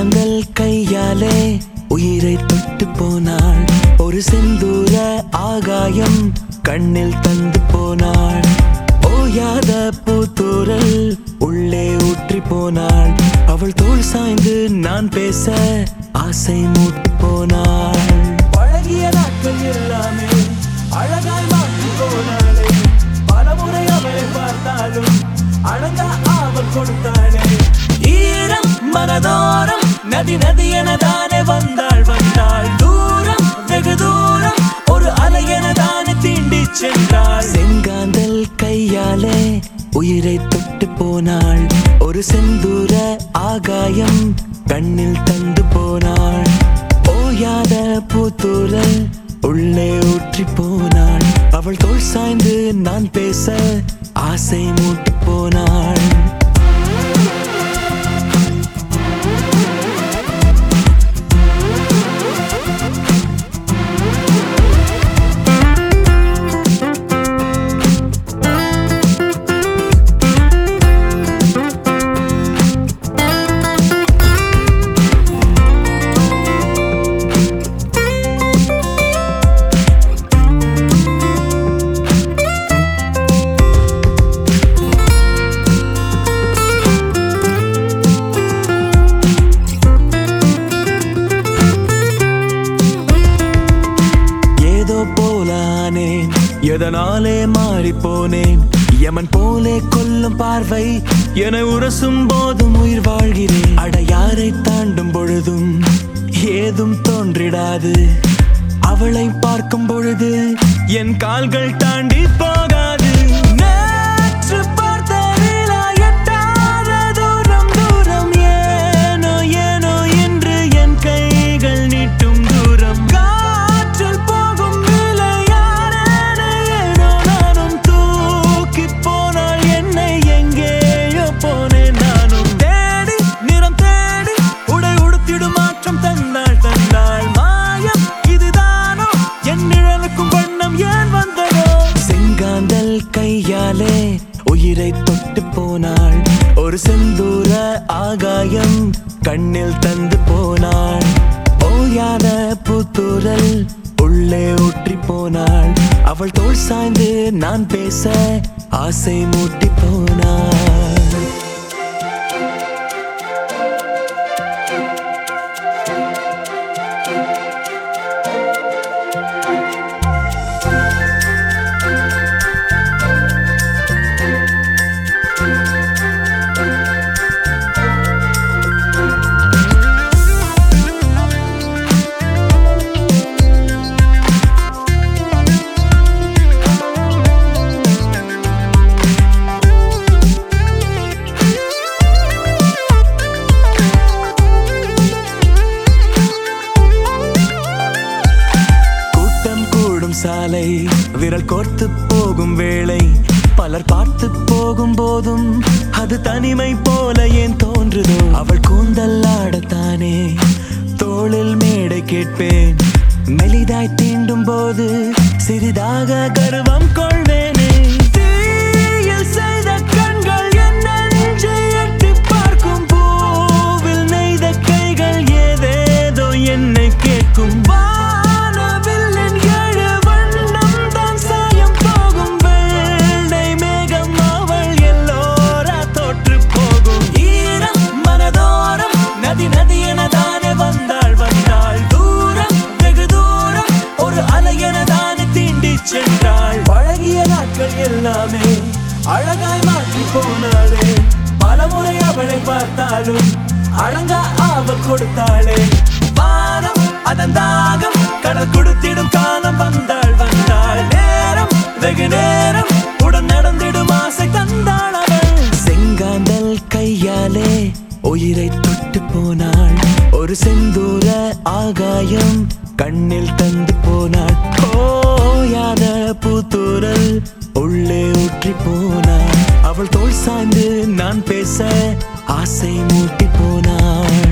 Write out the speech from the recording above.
செங்காந்தல் கையாலே உயிரை தொட்டு போனாள் ஒரு செந்தூர ஆகாயம் கண்ணில் தந்து போனாள் ஓயாத பூத்தூரல் உள்ளே ஊற்றி போனாள் அவள் தோள் சாய்ந்து நான் பேச ஆசை மூட்டு போனாள் பழகிய நாட்கள் எல்லாமே அழகாய் மாற்றி போனாளே பலமுறை அவளை பார்த்தாலும் அழகா ஆவல் கொடுத்தாளே ஈரம் மனதோரம் நதி நதி எனதானே வந்தாள் வந்தாள் தூரம் வெகு தூரம் ஒரு அலை எனதானே தீண்டி சென்றாள் செங்காந்தல் கையாலே உயிரை தொட்டு போனாள் ஒரு செந்தூர ஆகாயம் கண்ணில் தந்து போனாள் ஓயாத பூத்தூரல் உள்ளே ஊற்றி போனாள் அவள் தோள் சாய்ந்து நான் பேச ஆசை மூட்டு போனாள் ஏதோ போலானேன் எதனாலே மாறி போனேன் யமன் போலே கொல்லும் பார்வை என உரசும் போதும் உயிர் வாழ்கிறேன் அட யாரை தாண்டும் பொழுதும் ஏதும் தோன்றிடாது அவளை பார்க்கும் பொழுது என் கால்கள் தாண்டி போகாது நேற்று பார்த்த நிலா எட்டாத தூரம் தூரம் ஏனோ ஏனோ என்று என் கைகள் நீட்டும் தூரம் காற்றில் போகும் விளையாடேன ஏனோ நானும் தூக்கி போனால் என்னை எங்கேயோ போனேன் நானும் தேடி நிறம் தேடி உடை உடுத்திடும் மாற்றம் தந்தாள் தந்தாள் மாயம் இதுதானோ என் நிழலுக்கும் வண்ணம் ஏன் வந்ததோ செங்காந்தல் கையாலே உயிரை தொட்டு போனாள் ஒரு செந்தூர ஆகாயம் கண்ணில் தந்து போனாள் ஓயாத பூத்தூரல் உள்ளே ஊற்றி போனாள் அவள் தோள் சாய்ந்து நான் பேச ஆசை மூட்டி போனாள் கூட்டம் கூடும் சாலை விரல் கோர்த்து போகும் வேளை பலர் பார்த்து போகும் போதும் அது தனிமை போல ஏன் தோன்றுதோ அவள் கூந்தல் ஆடத்தானே தோளில் மேடை கேட்பேன் மெலிதாய் தீண்டும் போது சிறிதாக கருவம் கொள்வேனே தீயில் செய்த கண்கள் என் நெஞ்சை எட்டிப் பார்க்கும் பூவில் நெய்த கைகள் ஏதேதோ என்னை கேட்கும் வானவில்லின் ஏழு வண்ணம் தான் சாயம் போகும் வெள்ளை மேகம் அவள் எல்லோரா தோற்று போகும் ஈரம் மனதோரம் நதி நதி எனதானே வந்தாள் வந்தாள் தூரம் வெகு தூரம் ஒரு அலை எனதானே தீண்டி சென்றாள் பழகிய நாட்கள் எல்லாமே அழகாய் மாற்றி போனாளே பலமுறை அவளை பார்த்தாலும் அழகா ஆவல் கொடுத்தாளே வானம் அதன் தாகம் கடல் கொடுத்திடும் காலம் வந்தாள் வந்தாள் நேரம் வெகு நேரம் உடன் நடந்திடும் ஆசை தந்தாள் அவள் செங்காந்தல் கையாலே உயிரை தொட்டு போனாள் ஒரு செந்தூர ஆகாயம் கண்ணில் தந்து போனாள் ஓயாத பூத்தூரல் உள்ளே ஊற்றி போனாள் அவள் தோள் சாய்ந்து நான் பேச ஆசை மூட்டி போனாள்